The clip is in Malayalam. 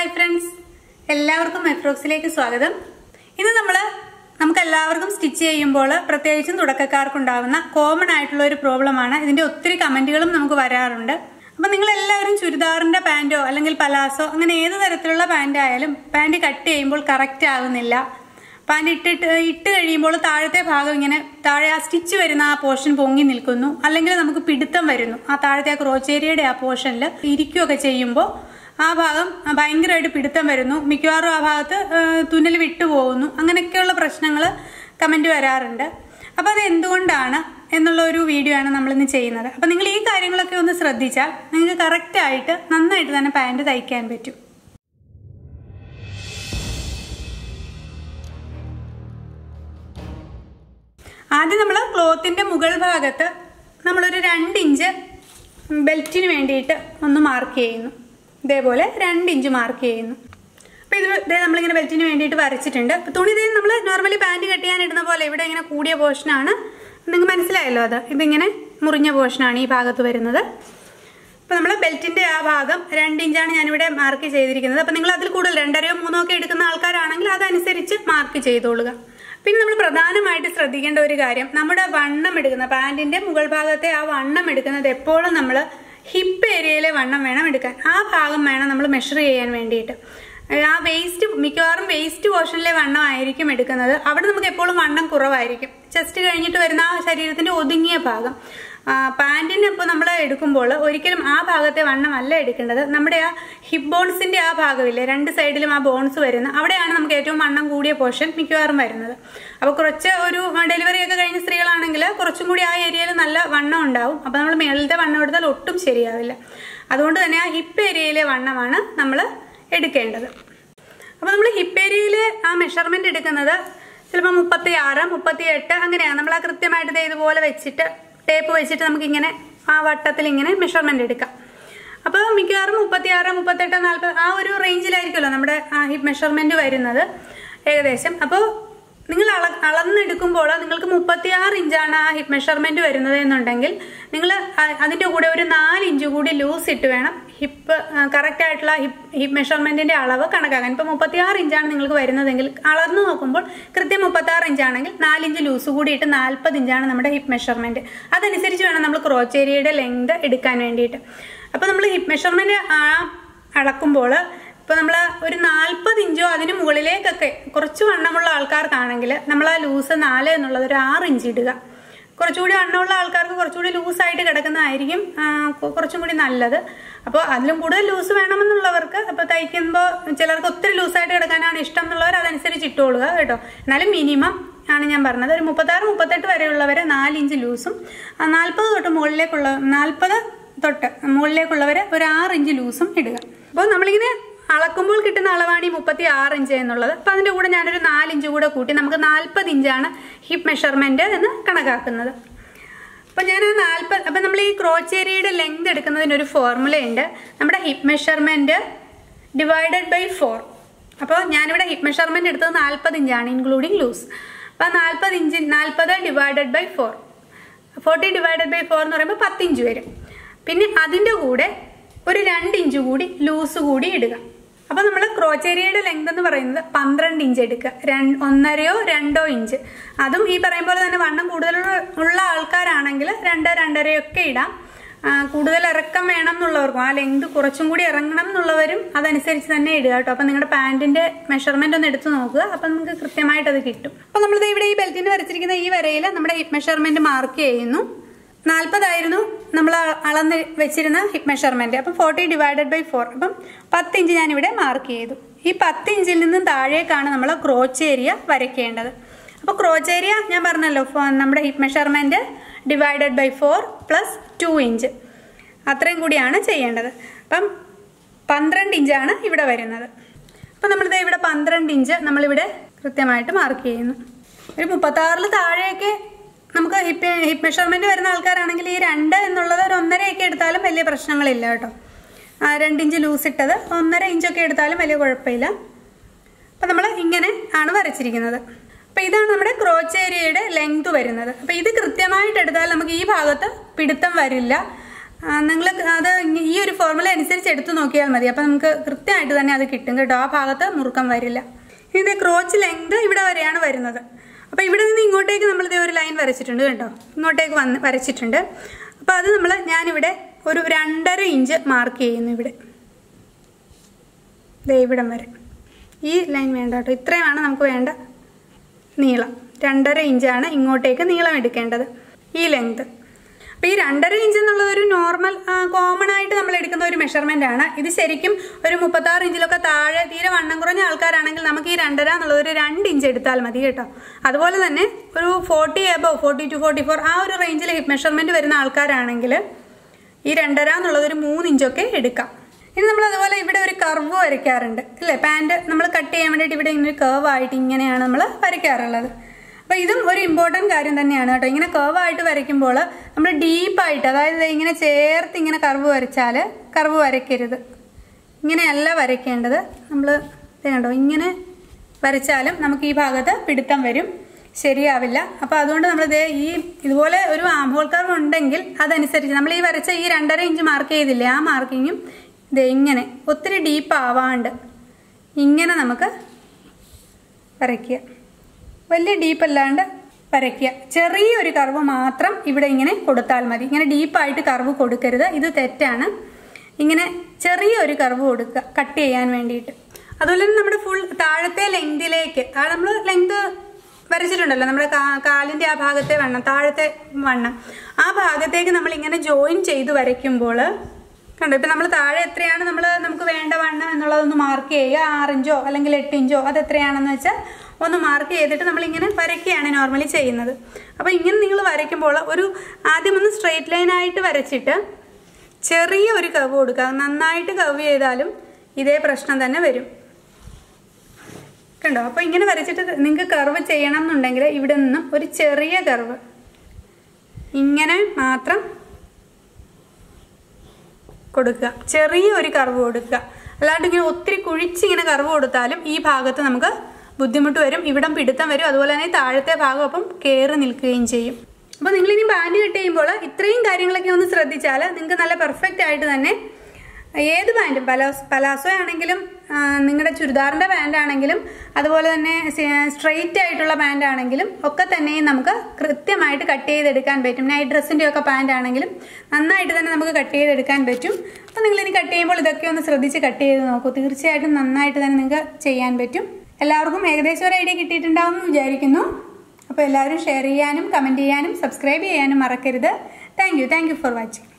ഹായ് ഫ്രണ്ട്സ് എല്ലാവർക്കും മെട്രോക്സിലേക്ക് സ്വാഗതം ഇന്ന് നമ്മൾ നമുക്ക് എല്ലാവർക്കും സ്റ്റിച്ച് ചെയ്യുമ്പോൾ പ്രത്യേകിച്ചും തുടക്കക്കാർക്കുണ്ടാവുന്ന കോമൺ ആയിട്ടുള്ള ഒരു പ്രോബ്ലമാണ് ഇതിന്റെ ഒത്തിരി കമന്റുകളും നമുക്ക് വരാറുണ്ട് അപ്പം നിങ്ങൾ എല്ലാവരും ചുരിദാറിന്റെ പാൻറ്റോ അല്ലെങ്കിൽ പലാസോ അങ്ങനെ ഏത് തരത്തിലുള്ള പാൻറ് ആയാലും പാൻറ് കട്ട് ചെയ്യുമ്പോൾ കറക്റ്റ് ആകുന്നില്ല പാൻറ് ഇട്ടിട്ട് ഇട്ട് കഴിയുമ്പോൾ താഴത്തെ ഭാഗം ഇങ്ങനെ താഴെ ആ സ്റ്റിച്ച് വരുന്ന ആ പോർഷൻ പൊങ്ങി നിൽക്കുന്നു അല്ലെങ്കിൽ നമുക്ക് പിടുത്തം വരുന്നു ആ താഴത്തെ ആ ക്രോച്ചേരിയയുടെ ആ പോർഷനിൽ ഇരിക്കുകയൊക്കെ ചെയ്യുമ്പോൾ ആ ഭാഗം ഭയങ്കരമായിട്ട് പിടുത്തം വരുന്നു മിക്കവാറും ആ ഭാഗത്ത് തുന്നൽ വിട്ടു പോകുന്നു അങ്ങനെയൊക്കെയുള്ള പ്രശ്നങ്ങൾ കമൻറ്റ് വരാറുണ്ട് അപ്പോൾ അത് എന്തുകൊണ്ടാണ് എന്നുള്ള ഒരു വീഡിയോ ആണ് നമ്മളിന്ന് ചെയ്യുന്നത് അപ്പോൾ നിങ്ങൾ ഈ കാര്യങ്ങളൊക്കെ ഒന്ന് ശ്രദ്ധിച്ചാൽ നിങ്ങൾക്ക് കറക്റ്റായിട്ട് നന്നായിട്ട് തന്നെ പാൻറ് തയ്ക്കാൻ പറ്റും ആദ്യം നമ്മൾ ക്ലോത്തിന്റെ മുകൾ ഭാഗത്ത് നമ്മളൊരു രണ്ട് ഇഞ്ച് ബെൽറ്റിന് വേണ്ടിയിട്ട് ഒന്ന് മാർക്ക് ചെയ്യുന്നു ഇതേപോലെ രണ്ട് ഇഞ്ച് മാർക്ക് ചെയ്യുന്നു അപ്പോൾ ഇത് ഇതേ നമ്മളിങ്ങനെ ബെൽറ്റിന് വേണ്ടിയിട്ട് വരച്ചിട്ടുണ്ട് അപ്പോൾ തുണി ഇതേ നമ്മൾ നോർമലി പാൻറ് കട്ട് ചെയ്യാൻ ഇടുന്ന പോലെ ഇവിടെ ഇങ്ങനെ കൂടിയ പോർഷനാണ് നിങ്ങൾക്ക് മനസ്സിലായല്ലോ അത് ഇതിങ്ങനെ മുറിഞ്ഞ പോർഷനാണ് ഈ ഭാഗത്ത് വരുന്നത് അപ്പോൾ നമ്മൾ ബെൽറ്റിന്റെ ആ ഭാഗം രണ്ട് ഇഞ്ചാണ് ഞാനിവിടെ മാർക്ക് ചെയ്തിരിക്കുന്നത് അപ്പോൾ നിങ്ങൾ അതിൽ കൂടുതൽ രണ്ടരയോ മൂന്നോ ഒക്കെ എടുക്കുന്ന ആൾക്കാരാണെങ്കിൽ അതനുസരിച്ച് മാർക്ക് ചെയ്തോളുക പിന്നെ നമ്മൾ പ്രധാനമായിട്ട് ശ്രദ്ധിക്കേണ്ട ഒരു കാര്യം നമ്മുടെ വണ്ണം എടുക്കുന്ന പാൻറ്റിന്റെ മുകൾ ഭാഗത്തെ ആ വണ്ണം എടുക്കുന്നത് എപ്പോഴും നമ്മൾ ഹിപ്പ് ഏരിയയിലെ വണ്ണം വേണം എടുക്കാൻ ആ ഭാഗം വേണം നമ്മൾ മെഷർ ചെയ്യാൻ വേണ്ടിയിട്ട് ആ വേസ്റ്റ് മിക്കവാറും വേസ്റ്റ് പോർഷനിലെ വണ്ണം ആയിരിക്കും എടുക്കുന്നത് അവിടെ നമുക്ക് എപ്പോഴും വണ്ണം കുറവായിരിക്കും ചെസ്റ്റ് കഴിഞ്ഞിട്ട് വരുന്ന ആ ശരീരത്തിന്റെ ഒതുങ്ങിയ ഭാഗം പാൻറ്റിന് ഇപ്പോൾ നമ്മൾ എടുക്കുമ്പോൾ ഒരിക്കലും ആ ഭാഗത്തെ വണ്ണം അല്ല എടുക്കേണ്ടത് നമ്മുടെ ആ ഹിപ്പ് ബോൺസിന്റെ ആ ഭാഗമില്ലേ രണ്ട് സൈഡിലും ആ ബോൺസ് വരുന്ന അവിടെയാണ് നമുക്ക് ഏറ്റവും വണ്ണം കൂടിയ പോർഷൻ മിക്കവാറും വരുന്നത് അപ്പോൾ കുറച്ച് ഒരു ഡെലിവറി ഒക്കെ കഴിഞ്ഞ സ്ത്രീകളാണെങ്കിൽ കുറച്ചും കൂടി ആ ഏരിയയിൽ നല്ല വണ്ണം ഉണ്ടാവും അപ്പോൾ നമ്മൾ മേളിലത്തെ വണ്ണം എടുത്താൽ ഒട്ടും ശരിയാവില്ല അതുകൊണ്ട് തന്നെ ആ ഹിപ്പ് ഏരിയയിലെ വണ്ണമാണ് നമ്മൾ എടുക്കേണ്ടത് അപ്പോൾ നമ്മൾ ഹിപ്പ് ഏരിയയിൽ ആ മെഷർമെന്റ് എടുക്കുന്നത് ചിലപ്പോൾ മുപ്പത്തി ആറ് മുപ്പത്തി എട്ട് അങ്ങനെയാണ് നമ്മൾ ആ കൃത്യമായിട്ട് ഇതുപോലെ വെച്ചിട്ട് ടേപ്പ് വെച്ചിട്ട് നമുക്കിങ്ങനെ ആ വട്ടത്തിൽ ഇങ്ങനെ മെഷർമെന്റ് എടുക്കാം അപ്പോൾ മിക്കവാറും മുപ്പത്തി ആറ് മുപ്പത്തെട്ട് നാൽപ്പത് ആ ഒരു റേഞ്ചിലായിരിക്കുമല്ലോ നമ്മുടെ ആ ഹിപ്പ് മെഷർമെന്റ് വരുന്നത് ഏകദേശം അപ്പോൾ നിങ്ങൾ അള അളന്നെടുക്കുമ്പോൾ നിങ്ങൾക്ക് മുപ്പത്തിയാറ് ഇഞ്ചാണ് ആ ഹിപ്പ് മെഷർമെന്റ് വരുന്നത് എന്നുണ്ടെങ്കിൽ നിങ്ങൾ അതിന്റെ കൂടെ ഒരു നാല് ഇഞ്ച് കൂടി ലൂസ് ഇട്ട് വേണം ഹിപ്പ് കറക്റ്റ് ആയിട്ടുള്ള ഹിപ്പ് ഹിപ്പ് മെഷർമെന്റിന്റെ അളവ് കണക്കാക്കാൻ ഇപ്പൊ മുപ്പത്തിയാറ് ഇഞ്ചാണ് നിങ്ങൾക്ക് വരുന്നതെങ്കിൽ അളന്ന് നോക്കുമ്പോൾ കൃത്യം മുപ്പത്താറ് ഇഞ്ചാണെങ്കിൽ നാലിഞ്ച് ലൂസ് കൂടി ഇട്ട് നാൽപ്പത് ഇഞ്ചാണ് നമ്മുടെ ഹിപ്പ് മെഷർമെന്റ് അതനുസരിച്ച് വേണം നമ്മൾ ക്രോച്ചേരിയയുടെ ലെങ്ത് എടുക്കാൻ വേണ്ടിയിട്ട് അപ്പൊ നമ്മൾ ഹിപ്പ് മെഷർമെന്റ് അളക്കുമ്പോൾ ഇപ്പോൾ നമ്മൾ ഒരു നാൽപ്പത് ഇഞ്ചോ അതിന് മുകളിലേക്കൊക്കെ കുറച്ച് വണ്ണമുള്ള ആൾക്കാർക്കാണെങ്കിൽ നമ്മൾ ആ ലൂസ് നാല് എന്നുള്ളത് ഒരു ആറ് ഇഞ്ച് ഇടുക കുറച്ചുകൂടി വണ്ണമുള്ള ആൾക്കാർക്ക് കുറച്ചുകൂടി ലൂസായിട്ട് കിടക്കുന്നതായിരിക്കും കുറച്ചും കൂടി നല്ലത് അപ്പോൾ അതിലും കൂടുതൽ ലൂസ് വേണമെന്നുള്ളവർക്ക് അപ്പോൾ തയ്ക്കുമ്പോൾ ചിലർക്ക് ഒത്തിരി ലൂസായിട്ട് കിടക്കാനാണ് ഇഷ്ടം എന്നുള്ളവർ അതനുസരിച്ച് ഇട്ടുകൊള്ളുക കേട്ടോ എന്നാലും മിനിമം ആണ് ഞാൻ പറഞ്ഞത് ഒരു മുപ്പത്താറ് മുപ്പത്തെട്ട് വരെയുള്ളവരെ നാല് ഇഞ്ച് ലൂസും നാൽപ്പത് തൊട്ട് മുകളിലേക്കുള്ള നാൽപ്പത് തൊട്ട് മുകളിലേക്കുള്ളവരെ ഒരു ആറ് ഇഞ്ച് ലൂസും ഇടുക അപ്പോൾ നമ്മളിങ്ങനെ അളക്കുമ്പോൾ കിട്ടുന്ന അളവാണ് ഈ മുപ്പത്തി ആറ് ഇഞ്ച് എന്നുള്ളത് അപ്പം അതിൻ്റെ കൂടെ ഞാനൊരു നാലിഞ്ച് കൂടെ കൂട്ടി നമുക്ക് നാൽപ്പത് ഇഞ്ചാണ് ഹിപ്പ് മെഷർമെൻറ്റ് എന്ന് കണക്കാക്കുന്നത് അപ്പം ഞാൻ ആ നാൽപ്പത് അപ്പം നമ്മൾ ഈ ക്രോച്ചേരിയയുടെ ലെങ്ത് എടുക്കുന്നതിന് ഒരു ഫോർമുലയുണ്ട് നമ്മുടെ hip measurement divided by four അപ്പോൾ ഞാനിവിടെ ഹിപ്പ് മെഷർമെൻറ്റ് എടുത്തത് നാൽപ്പത് ഇഞ്ചാണ് ഇൻക്ലൂഡിങ് ലൂസ് അപ്പം നാൽപ്പത് ഇഞ്ച് നാൽപ്പത് divided by four forty divided by four എന്ന് പറയുമ്പോൾ പത്ത് ഇഞ്ച് വരും പിന്നെ അതിൻ്റെ കൂടെ ഒരു രണ്ട് ഇഞ്ച് കൂടി ലൂസ് കൂടി ഇടുക അപ്പോൾ നമ്മൾ ക്രോച്ചേരിയയുടെ ലെങ്ത് എന്ന് പറയുന്നത് പന്ത്രണ്ട് ഇഞ്ച് എടുക്കുക രണ്ട് ഒന്നരയോ രണ്ടോ ഇഞ്ച് അതും ഈ പറയും പോലെ തന്നെ വണ്ണം കൂടുതൽ ഉള്ള ആൾക്കാരാണെങ്കിൽ രണ്ട് രണ്ടരയോ ഒക്കെ ഇടാം കൂടുതൽ ഇറക്കം വേണം എന്നുള്ളവർക്കും ആ ലെങ്ത് കുറച്ചും കൂടി ഇറങ്ങണം എന്നുള്ളവരും അതനുസരിച്ച് തന്നെ ഇടുക കേട്ടോ അപ്പം നിങ്ങളുടെ പാൻറ്റിന്റെ മെഷർമെന്റ് ഒന്ന് എടുത്ത് നോക്കുക അപ്പം നമുക്ക് കൃത്യമായിട്ട് അത് കിട്ടും അപ്പം നമ്മളിത് ഇവിടെ ഈ ബെൽറ്റിന് വരച്ചിരിക്കുന്ന ഈ വരയിൽ നമ്മുടെ ഹിപ്പ് മെഷർമെന്റ് മാർക്ക് ചെയ്യുന്നു നാൽപ്പതായിരുന്നു നമ്മൾ അളന്ന് വെച്ചിരുന്ന ഹിപ്പ് മെഷർമെന്റ് അപ്പം ഫോർട്ടി ഡിവൈഡഡ് ബൈ ഫോർ അപ്പം പത്ത് ഇഞ്ച് ഞാനിവിടെ മാർക്ക് ചെയ്തു ഈ പത്ത് ഇഞ്ചിൽ നിന്നും താഴേക്കാണ് നമ്മൾ ക്രോച്ച് ഏരിയ വരയ്ക്കേണ്ടത് അപ്പോൾ ക്രോച്ച് ഏരിയ ഞാൻ പറഞ്ഞല്ലോ നമ്മുടെ hip measurement divided by four plus two inch അത്രയും കൂടിയാണ് ചെയ്യേണ്ടത് അപ്പം പന്ത്രണ്ട് ഇഞ്ചാണ് ഇവിടെ വരുന്നത് അപ്പം നമ്മളിത് ഇവിടെ പന്ത്രണ്ട് ഇഞ്ച് നമ്മളിവിടെ കൃത്യമായിട്ട് മാർക്ക് ചെയ്യുന്നു ഒരു മുപ്പത്താറിൽ താഴെയൊക്കെ നമുക്ക് ഹിപ്പ് ഹിപ്പ് മെഷർമെന്റ് വരുന്ന ആൾക്കാരാണെങ്കിൽ ഈ രണ്ട് എന്നുള്ളത് ഒരു ഒന്നരയൊക്കെ എടുത്താലും വലിയ പ്രശ്നങ്ങളില്ല കേട്ടോ രണ്ടിഞ്ച് ലൂസ് ഇട്ടത് ഒന്നര ഇഞ്ചൊക്കെ എടുത്താലും വലിയ കുഴപ്പമില്ല അപ്പം നമ്മൾ ഇങ്ങനെ ആണ് വരച്ചിരിക്കുന്നത് അപ്പം ഇതാണ് നമ്മുടെ ക്രോച്ച് ഏരിയയുടെ ലെങ്ത് വരുന്നത് അപ്പം ഇത് കൃത്യമായിട്ട് എടുത്താൽ നമുക്ക് ഈ ഭാഗത്ത് പിടുത്തം വരില്ല നിങ്ങൾ അത് ഈ ഒരു ഫോർമുല അനുസരിച്ച് എടുത്തു നോക്കിയാൽ മതി അപ്പം നമുക്ക് കൃത്യമായിട്ട് തന്നെ അത് കിട്ടും കേട്ടോ ആ ഭാഗത്ത് മുറുക്കം വരില്ല ഇത് ക്രോച്ച് ലെങ്ത് ഇവിടെ വരെയാണ് വരുന്നത് അപ്പോൾ ഇവിടെ നിന്ന് ഇങ്ങോട്ടേക്ക് നമ്മൾ ഇതേ ഒരു ലൈൻ വരച്ചിട്ടുണ്ട് കേട്ടോ ഇങ്ങോട്ടേക്ക് വന്ന് വരച്ചിട്ടുണ്ട് അപ്പോൾ അത് നമ്മൾ ഞാനിവിടെ ഒരു രണ്ടര ഇഞ്ച് മാർക്ക് ചെയ്യുന്നു ഇവിടെ ദേ ഇവിടം വരെ ഈ ലൈൻ വേണ്ട കേട്ടോ ഇത്രയുമാണ് നമുക്ക് വേണ്ട നീളം രണ്ടര ഇഞ്ചാണ് ഇങ്ങോട്ടേക്ക് നീളം എടുക്കേണ്ടത് ഈ ലെങ്ത് അപ്പോൾ ഈ രണ്ടര ഇഞ്ച് എന്നുള്ളത് ഒരു നോർമൽ കോമൺ ആയിട്ട് നമ്മൾ എടുക്കുന്ന ഒരു മെഷർമെന്റ് ആണ് ഇത് ശരിക്കും ഒരു മുപ്പത്താറ് ഇഞ്ചിലൊക്കെ താഴെ തീരെ വണ്ണം കുറഞ്ഞ ആൾക്കാരാണെങ്കിൽ നമുക്ക് ഈ രണ്ടര എന്നുള്ളത് ഒരു രണ്ട് ഇഞ്ച് എടുത്താൽ മതി കേട്ടോ അതുപോലെ തന്നെ ഒരു forty above forty two forty four ആ ഒരു റേഞ്ചിൽ മെഷർമെന്റ് വരുന്ന ആൾക്കാരാണെങ്കിൽ ഈ രണ്ടര എന്നുള്ളത് ഒരു മൂന്ന് ഇഞ്ചൊക്കെ എടുക്കാം ഇനി നമ്മൾ അതുപോലെ ഇവിടെ ഒരു കർവ് വരയ്ക്കാറുണ്ട് അല്ലേ പാൻറ് നമ്മൾ കട്ട് ചെയ്യാൻ വേണ്ടിയിട്ട് ഇവിടെ ഇങ്ങനെ ഒരു കർവ് ആയിട്ട് ഇങ്ങനെയാണ് നമ്മൾ വരയ്ക്കാറുള്ളത് അപ്പോൾ ഇതും ഒരു ഇമ്പോർട്ടൻറ്റ് കാര്യം തന്നെയാണ് കേട്ടോ ഇങ്ങനെ കർവ് ആയിട്ട് വരയ്ക്കുമ്പോൾ നമ്മൾ ഡീപ്പായിട്ട് അതായത് ദേ ഇങ്ങനെ ചേർത്ത് ഇങ്ങനെ കർവ് വരച്ചാൽ കർവ് വരയ്ക്കരുത് ഇങ്ങനെയല്ല വരയ്ക്കേണ്ടത് നമ്മൾ കണ്ടോ ഇങ്ങനെ വരച്ചാലും നമുക്ക് ഈ ഭാഗത്ത് പിടുത്തം വരും ശരിയാവില്ല അപ്പോൾ അതുകൊണ്ട് നമ്മൾ ഇതേ ഈ ഇതുപോലെ ഒരു ആംഹോൾ കർവ് ഉണ്ടെങ്കിൽ അതനുസരിച്ച് നമ്മൾ ഈ വരച്ച ഈ രണ്ടര ഇഞ്ച് മാർക്ക് ചെയ്തില്ലേ ആ മാർക്കിങ്ങും ഇതേ ഇങ്ങനെ ഒത്തിരി ഡീപ്പ് ആവാണ്ട് ഇങ്ങനെ നമുക്ക് വരയ്ക്കുക വലിയ ഡീപ്പ് അല്ലാണ്ട് വരയ്ക്കുക ചെറിയൊരു കർവ് മാത്രം ഇവിടെ ഇങ്ങനെ കൊടുത്താൽ മതി ഇങ്ങനെ ഡീപ്പായിട്ട് കർവ് കൊടുക്കരുത് ഇത് തെറ്റാണ് ഇങ്ങനെ ചെറിയൊരു കർവ് കൊടുക്കുക കട്ട് ചെയ്യാൻ വേണ്ടിയിട്ട് അതുപോലെ തന്നെ നമ്മുടെ ഫുൾ താഴത്തെ ലെങ്തിലേക്ക് ആ നമ്മൾ ലെങ്ത് വരച്ചിട്ടുണ്ടല്ലോ നമ്മുടെ കാ- കാലിന്റെ ആ ഭാഗത്തെ വണ്ണം താഴത്തെ വണ്ണം ആ ഭാഗത്തേക്ക് നമ്മൾ ഇങ്ങനെ ജോയിൻ ചെയ്ത് വരയ്ക്കുമ്പോൾ കണ്ടോ ഇപ്പം നമ്മൾ താഴെ എത്രയാണ് നമ്മൾ നമുക്ക് വേണ്ട വണ്ണം എന്നുള്ളതൊന്ന് മാർക്ക് ചെയ്യുക ആറിഞ്ചോ അല്ലെങ്കിൽ എട്ട് ഇഞ്ചോ അത് എത്രയാണെന്ന് വെച്ചാൽ ഒന്ന് മാർക്ക് ചെയ്തിട്ട് നമ്മളിങ്ങനെ വരയ്ക്കുകയാണ് നോർമലി ചെയ്യുന്നത് അപ്പോൾ ഇങ്ങനെ നിങ്ങൾ വരയ്ക്കുമ്പോൾ ഒരു ആദ്യം ഒന്ന് സ്ട്രെയിറ്റ് ലൈനായിട്ട് വരച്ചിട്ട് ചെറിയ ഒരു കവ് കൊടുക്കുക നന്നായിട്ട് കവ് ചെയ്താലും ഇതേ പ്രശ്നം തന്നെ വരും കണ്ടോ അപ്പോൾ ഇങ്ങനെ വരച്ചിട്ട് നിങ്ങൾക്ക് കർവ് ചെയ്യണം എന്നുണ്ടെങ്കിൽ ഇവിടെ നിന്നും ഒരു ചെറിയ കർവ് ഇങ്ങനെ മാത്രം കൊടുക്കുക ചെറിയ ഒരു കർവ് കൊടുക്കുക അല്ലാണ്ട് ഇങ്ങനെ ഒത്തിരി കുഴിച്ച് ഇങ്ങനെ കർവ് കൊടുത്താലും ഈ ഭാഗത്ത് നമുക്ക് ബുദ്ധിമുട്ട് വരും ഇവിടം പിടുത്തം വരും അതുപോലെ തന്നെ താഴത്തെ ഭാഗം അപ്പം കയറി നിൽക്കുകയും ചെയ്യും അപ്പോൾ നിങ്ങൾ ഇനി ബാൻഡ് കട്ട് ചെയ്യുമ്പോൾ ഇത്രയും കാര്യങ്ങളൊക്കെ ഒന്ന് ശ്രദ്ധിച്ചാൽ നിങ്ങൾക്ക് നല്ല പെർഫെക്റ്റ് ആയിട്ട് തന്നെ ഏത് പാൻറ്റും പലാസ് പലാസോ ആണെങ്കിലും ആ, നിങ്ങളുടെ ചുരിദാറിൻ്റെ പാൻ്റ് ആണെങ്കിലും അതുപോലെ തന്നെ സ്ട്രെയിറ്റ് ആയിട്ടുള്ള പാൻ്റ് ആണെങ്കിലും ഒക്കെ തന്നെ നമുക്ക് കൃത്യമായിട്ട് കട്ട് ചെയ്തെടുക്കാൻ പറ്റും നൈറ്റ് ഡ്രസ്സിൻ്റെ ഒക്കെ പാൻ്റ് ആണെങ്കിലും നന്നായിട്ട് തന്നെ നമുക്ക് കട്ട് ചെയ്തെടുക്കാൻ പറ്റും അപ്പോൾ നിങ്ങൾ ഇനി കട്ട് ചെയ്യുമ്പോൾ ഇതൊക്കെ ഒന്ന് ശ്രദ്ധിച്ച് കട്ട് ചെയ്ത് നോക്കൂ തീർച്ചയായിട്ടും നന്നായിട്ട് തന്നെ നിങ്ങൾക്ക് ചെയ്യാൻ പറ്റും എല്ലാവർക്കും ഏകദേശം ഒരു ഐഡിയ കിട്ടിയിട്ടുണ്ടാവും എന്ന് വിചാരിക്കുന്നു അപ്പോൾ എല്ലാവരും ഷെയർ ചെയ്യാനും കമൻറ്റ് ചെയ്യാനും സബ്സ്ക്രൈബ് ചെയ്യാനും മറക്കരുത് thank you thank you for watching